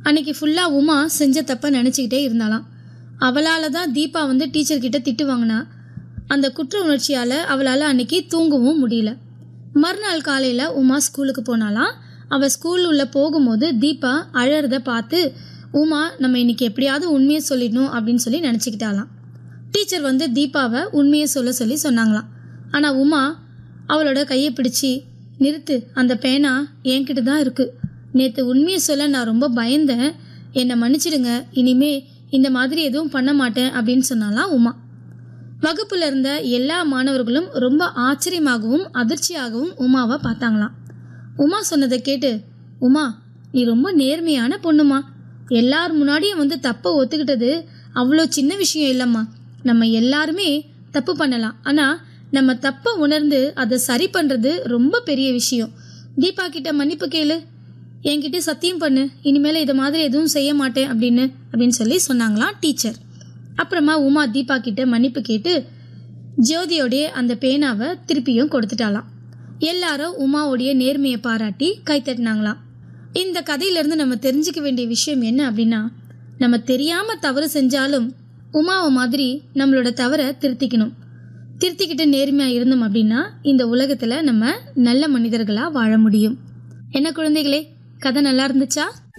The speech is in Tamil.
அன்னைக்கு ஃபுல்லாக உமா செஞ்ச தப்பை நினச்சிக்கிட்டே இருந்தாளாம் அவளால் தான் தீபா வந்து டீச்சர் கிட்ட திட்டு வாங்கினா அந்த குற்ற உணர்ச்சியால் அவளால் அன்னைக்கு தூங்கவும் முடியல மறுநாள் காலையில் உமா ஸ்கூலுக்கு போனாலாம் அவள் ஸ்கூல் உள்ள போகும்போது தீபா அழறத பார்த்து உமா நம்ம இன்னைக்கு எப்படியாவது உண்மையை சொல்லிடணும் அப்படின்னு சொல்லி நினச்சிக்கிட்டாலாம் டீச்சர் வந்து தீபாவை உண்மையை சொல்ல சொல்லி சொன்னாங்களாம் ஆனால் உமா அவளோட கையை பிடிச்சி நிறுத்து அந்த பேனா என்கிட்ட தான் இருக்குது நேற்று உண்மையை சொல்ல நான் ரொம்ப பயந்தேன் என்னை மன்னிச்சிடுங்க இனிமே இந்த மாதிரி எதுவும் பண்ண மாட்டேன் அப்படின்னு சொன்னாலாம் உமா வகுப்புல இருந்த எல்லா மாணவர்களும் ரொம்ப ஆச்சரியமாகவும் அதிர்ச்சியாகவும் உமாவை பார்த்தாங்களாம் உமா சொன்னதை கேட்டு உமா நீ ரொம்ப நேர்மையான பொண்ணுமா எல்லார் முன்னாடியும் வந்து தப்பை ஒத்துக்கிட்டது அவ்வளோ சின்ன விஷயம் இல்லைம்மா நம்ம எல்லாருமே தப்பு பண்ணலாம் ஆனால் நம்ம தப்பை உணர்ந்து அதை சரி பண்ணுறது ரொம்ப பெரிய விஷயம் தீபா கிட்ட மன்னிப்பு கேளு என்கிட்ட சத்தியம் பண்ணு இனிமேல் இதை மாதிரி எதுவும் செய்ய மாட்டேன் அப்படின்னு அப்படின்னு சொல்லி சொன்னாங்களாம் டீச்சர் அப்புறமா உமா தீபா கிட்ட மன்னிப்பு கேட்டு ஜோதியோடைய அந்த பேனாவை திருப்பியும் கொடுத்துட்டாளாம் எல்லாரும் உமாவுடைய நேர்மையை பாராட்டி கைத்தட்டினாங்களாம் இந்த கதையிலேருந்து நம்ம தெரிஞ்சுக்க வேண்டிய விஷயம் என்ன அப்படின்னா நம்ம தெரியாம தவறு செஞ்சாலும் உமாவை மாதிரி நம்மளோட தவறை திருத்திக்கணும் திருத்திக்கிட்டு நேர்மையாக இருந்தோம் அப்படின்னா இந்த உலகத்தில் நம்ம நல்ல மனிதர்களாக வாழ முடியும் என்ன குழந்தைகளே கதை நல்லா இருந்துச்சா